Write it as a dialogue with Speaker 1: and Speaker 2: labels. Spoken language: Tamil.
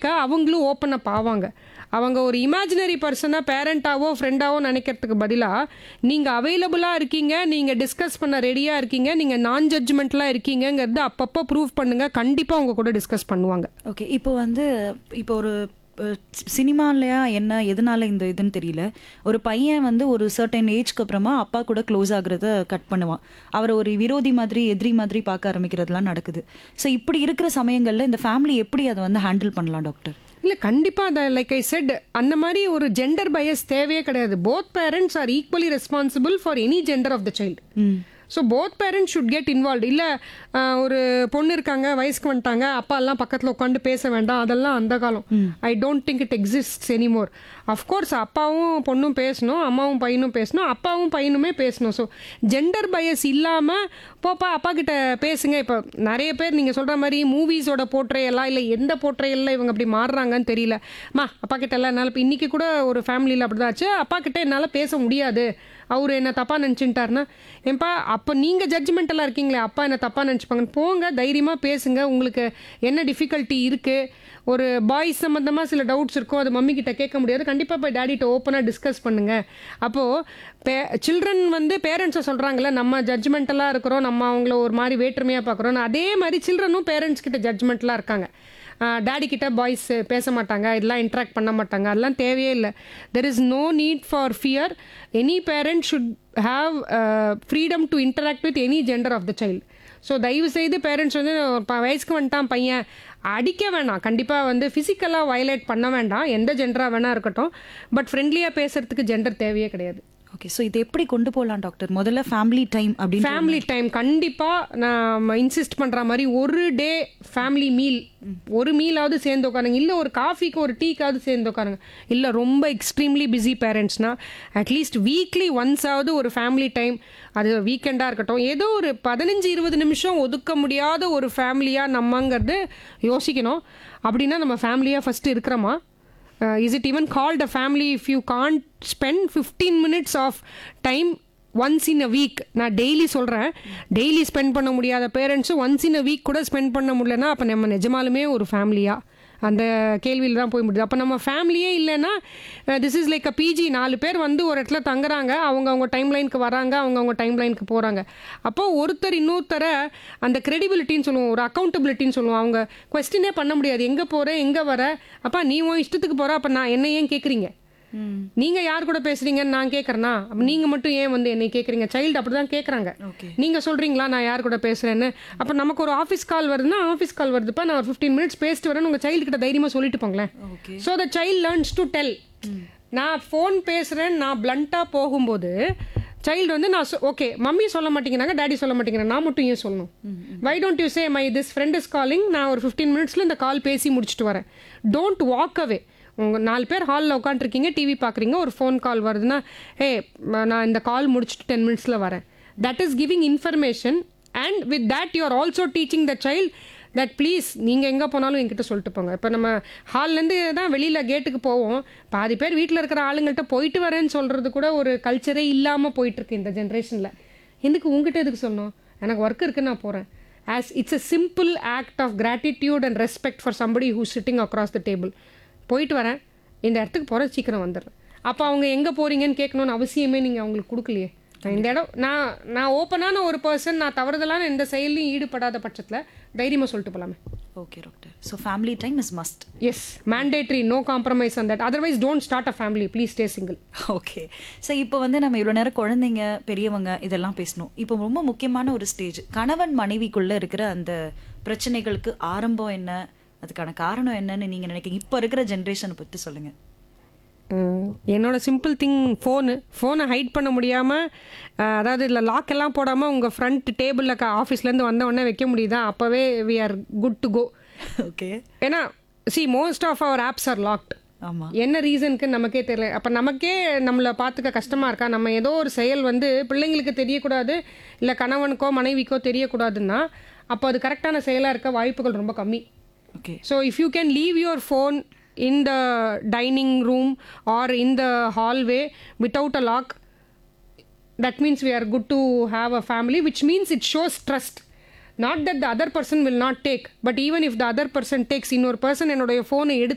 Speaker 1: கேட்க அவங்களும் ஓப்பன் அப் ஆவாங்க அவங்க ஒரு இமேஜினரி பர்சனாக பேரண்டாவோ ஃப்ரெண்டாவோ நினைக்கிறதுக்கு பதிலாக நீங்கள் அவைலபிளாக இருக்கீங்க நீங்கள் டிஸ்கஸ் பண்ண ரெடியாக இருக்கீங்க நீங்கள் நான் ஜட்ஜ்மெண்ட்லாம் இருக்கீங்கங்கிறது அப்பப்போ ப்ரூவ் பண்ணுங்கள் கண்டிப்பாக உங்க கூட டிஸ்கஸ் பண்ணுவாங்க
Speaker 2: ஓகே இப்போ வந்து இப்போ ஒரு சினிமாலையா என்ன எதனால இந்த இதுன்னு தெரியல ஒரு பையன் வந்து ஒரு சர்டன் ஏஜ்க்கு அப்புறமா அப்பா கூட க்ளோஸ் ஆகுறத கட் பண்ணுவான் அவரை ஒரு விரோதி மாதிரி எதிரி மாதிரி பார்க்க ஆரம்பிக்கிறதுலாம் நடக்குது ஸோ இப்படி இருக்கிற சமயங்கள்ல இந்த ஃபேமிலி எப்படி அதை வந்து ஹேண்டில் பண்ணலாம் டாக்டர்
Speaker 1: இல்லை கண்டிப்பாக அதை லைக் ஐ செட் அந்த மாதிரி ஒரு ஜெண்டர் பயஸ் தேவையே கிடையாது both parents are equally responsible for any gender of the child so both parents should get involve இல்லை ஒரு பொண்ணு இருக்காங்க வயசுக்கு வந்துட்டாங்க அப்பா எல்லாம் பக்கத்தில் உட்காந்து பேச வேண்டாம் அதெல்லாம் அந்த காலம் I don't think it exist anymore of course அப்பாவும் பொண்ணும் பேசணும் அம்மாவும் பையனும் பேசணும் அப்பாவும் பையனுமே பேசணும் ஸோ ஜெண்டர் பயஸ் இல்லாமல் போப்பா அப்பா கிட்ட பேசுங்க இப்போ நிறைய பேர் நீங்கள் சொல்கிற மாதிரி மூவிஸோட போர்ட்ரேயெல்லாம் இல்லை எந்த போர்ட்ரேயலில் இவங்க அப்படி மாறுறாங்கன்னு தெரியல மா அப்பா கிட்ட எல்லாம் என்னால் இப்போ இன்றைக்கி கூட ஒரு ஃபேமிலியில் அப்படி தான் ஆச்சு அப்பா கிட்ட என்னால் பேச முடியாது அவர் என்ன தப்பாக நினச்சிட்டாருன்னா ஏன்பா அப்போ நீங்கள் ஜட்ஜ்மெண்ட் எல்லாம் இருக்கீங்களே அப்பா என்ன தப்பாக நினச்சிப்பாங்க போங்க தைரியமாக பேசுங்க உங்களுக்கு என்ன டிஃபிகல்ட்டி இருக்குது ஒரு பாய்ஸ் சம்மந்தமாக சில டவுட்ஸ் இருக்கும் அது மம்மி கிட்ட கேட்க முடியாது கண்டிப்பாக போய் டேடிட்ட ஓப்பனாக டிஸ்கஸ் பண்ணுங்க அப்போது பே சில்ட்ரன் வந்து பேரண்ட்ஸை சொல்கிறாங்களே நம்ம ஜட்ஜ்மெண்டெல்லாம் இருக்கிறோம் நம்ம அவங்கள ஒரு மாதிரி வேற்றுமையாக பார்க்குறோம் அதே மாதிரி சில்ட்ரனும் பேரண்ட்ஸ் கிட்ட ஜட்ஜ்மெண்ட்லாம் இருக்காங்க டேடி கிட்ட பாய்ஸ் பேச மாட்டாங்க இதெல்லாம் இன்ட்ராக்ட் பண்ண மாட்டாங்க அதெல்லாம் தேவையே இல்லை there is no need for fear any parent should have freedom to interact with any gender of the child so தயவு செய்து பேரண்ட்ஸ் வந்து ப- வயசுக்கு வந்துட்டான் பையன் அடிக்க வேணாம் கண்டிப்பாக வந்து ஃபிசிக்கலாக வயலேட் பண்ண வேண்டாம் எந்த ஜெண்டராக வேணா இருக்கட்டும் பட் ஃப்ரெண்ட்லியாக பேசுறதுக்கு ஜெண்டர் தேவையே கிடையாது
Speaker 2: ஓகே ஸோ இதை எப்படி கொண்டு போகலாம் டாக்டர் முதல்ல ஃபேமிலி டைம் அப்படின்னு
Speaker 1: ஃபேமிலி டைம் கண்டிப்பாக நான் இன்சிஸ்ட் பண்ணுற மாதிரி ஒரு டே ஃபேமிலி மீல் ஒரு மீலாவது சேர்ந்து உட்காருங்க இல்லை ஒரு காஃபிக்கு ஒரு டீக்காவது சேர்ந்து உட்காருங்க இல்லை ரொம்ப எக்ஸ்ட்ரீம்லி பிஸி பேரண்ட்ஸ்னா அட்லீஸ்ட் வீக்லி ஒன்ஸாவது ஒரு ஃபேமிலி டைம் அது வீக்கெண்டாக இருக்கட்டும் ஏதோ ஒரு பதினஞ்சு இருபது நிமிஷம் ஒதுக்க முடியாத ஒரு ஃபேமிலியாக நம்மங்கிறது யோசிக்கணும் அப்படின்னா நம்ம ஃபேமிலியாக ஃபஸ்ட்டு இருக்கிறோமா is it even called a family if you can't spend fifteen minutes of time once in a week நான் டெய்லி சொல்கிறேன் டெய்லி ஸ்பெண்ட் பண்ண முடியாத பேரண்ட்ஸும் ஒன்ஸ் இன் அ வீக் கூட ஸ்பெண்ட் பண்ண முடியலன்னா அப்போ நம்ம நிஜமாலுமே ஒரு ஃபேமிலியாக அந்த கேள்வியில் தான் போய் முடியுது அப்போ நம்ம ஃபேமிலியே இல்லைன்னா this is like a PG நாலு பேர் வந்து ஒரு இடத்துல தங்குறாங்க அவங்க அவங்க டைம் லைனுக்கு வராங்க அவங்க அவங்க டைம் லைனுக்கு போகிறாங்க அப்போ ஒருத்தர் இன்னொருத்தரை அந்த கிரெடிபிலிட்டின்னு சொல்லுவோம் ஒரு அக்கௌண்டபிலிட்டின்னு சொல்லுவோம் அவங்க கொஸ்டினே பண்ண முடியாது எங்கே போகிற எங்கே வர அப்பா நீ உன் இஷ்டத்துக்கு போகிற அப்போ நான் என்ன ஏன் கேட்குறீங்க நீங்க யார் கூட பேசுறீங்கன்னு நான் கேட்கறேனா அப்ப நீங்க மட்டும் ஏன் வந்து என்னை கேட்குறீங்க சைல்டு அப்படிதான் கேட்குறாங்க
Speaker 2: Okay.
Speaker 1: நீங்க சொல்றீங்களா நான் யார் கூட பேசுறேன்னு அப்ப நமக்கு ஒரு ஆஃபீஸ் கால் வருதுன்னா ஆஃபீஸ் கால் வருதுப்பா நான் ஒரு ஃபிஃப்டீன் மினிட்ஸ் பேசிட்டு வரேன் உங்க சைல்டு கிட்ட தைரியமா சொல்லிட்டு போங்களேன்
Speaker 2: okay
Speaker 1: so the child learns to tell நான் ஃபோன் பேசுகிறேன் நான் பிளண்ட்டாக போகும்போது சைல்டு வந்து நான் ஓகே மம்மி சொல்ல மாட்டேங்கிறாங்க டேடி சொல்ல மாட்டேங்கிறாங்க நான் மட்டும் ஏன் சொல்லணும் why don't you say my this friend is calling நான் ஒரு ஃபிஃப்டீன் மினிட்ஸில் இந்த கால் பேசி முடிச்சுட்டு வரேன் டோன்ட் வாக் அவே உங்கள் நாலு பேர் ஹாலில் உட்காந்துருக்கீங்க டிவி பார்க்குறீங்க ஒரு ஃபோன் கால் வருதுன்னா ஏ நான் இந்த கால் முடிச்சுட்டு டென் மினிட்ஸில் வரேன் that is giving information and with that you are also teaching the child that please நீங்கள் எங்கே போனாலும் என்கிட்ட சொல்லிட்டு போங்க இப்போ நம்ம ஹால்லேருந்து தான் வெளியில் கேட்டுக்கு போவோம் பாதி பேர் வீட்டில் இருக்கிற ஆளுங்கள்ட்ட போயிட்டு வரேன்னு சொல்கிறது கூட ஒரு கல்ச்சரே இல்லாமல் போயிட்டுருக்கு இந்த ஜென்ரேஷனில் எதுக்கு உங்ககிட்ட எதுக்கு சொல்லணும் எனக்கு ஒர்க் இருக்குது நான் போகிறேன் as it's a simple act of gratitude and respect for somebody who's sitting across the table போயிட்டு வரேன் இந்த இடத்துக்கு போகிறேன் சீக்கிரம் வந்துடுறேன் அப்போ அவங்க எங்கே போகிறீங்கன்னு கேட்கணும்னு அவசியமே நீங்கள் அவங்களுக்கு கொடுக்கலையே நான் இந்த இடம் நான் நான் ஓப்பனான ஒரு பர்சன் நான் தவறுதலான எந்த செயலையும் ஈடுபடாத பட்சத்தில் தைரியமாக சொல்லிட்டு போகலாமே
Speaker 2: okay doctor so family time is must
Speaker 1: yes mandatory no compromise on that otherwise don't start a family please stay single
Speaker 2: okay so இப்போ வந்து நம்ம இவ்வளோ நேரம் குழந்தைங்க பெரியவங்க இதெல்லாம் பேசணும் இப்போ ரொம்ப முக்கியமான ஒரு ஸ்டேஜ் கணவன் மனைவிக்குள்ள இருக்கிற அந்த பிரச்சனைகளுக்கு ஆரம்பம் என்ன அதுக்கான காரணம் என்னன்னு நீங்க நினைக்கிறீங்க இப்போ இருக்கிற ஜென்ரேஷனை பற்றி சொல்லுங்க
Speaker 1: என்னோட சிம்பிள் திங் ஃபோனு ஃபோனை ஹைட் பண்ண முடியாமல் அதாவது இதில் லாக் எல்லாம் போடாமல் உங்கள் ஃப்ரண்ட் டேபிளில் க ஆஃபீஸ்லேருந்து வந்த உடனே வைக்க முடியுதா அப்போவே we are good to go
Speaker 2: okay
Speaker 1: ஏன்னா see most of our apps are locked
Speaker 2: ஆமா
Speaker 1: என்ன ரீசனுக்கு நமக்கே தெரியல அப்போ நமக்கே நம்மளை பார்த்துக்க கஷ்டமாக இருக்கா நம்ம ஏதோ ஒரு செயல் வந்து பிள்ளைங்களுக்கு தெரியக்கூடாது இல்லை கணவனுக்கோ மனைவிக்கோ தெரியக்கூடாதுன்னா அப்போ அது கரெக்டான செயலாக இருக்க வாய்ப்புகள் ரொம்ப கம்மி
Speaker 2: okay
Speaker 1: So if you can leave your phone in the dining room or in the hallway without a lock, that means we are good to have a family, which means it shows trust. Not that the other person will not take, but even if the other person takes இன்னொரு person என்னுடைய ஃபோனை எடுத்து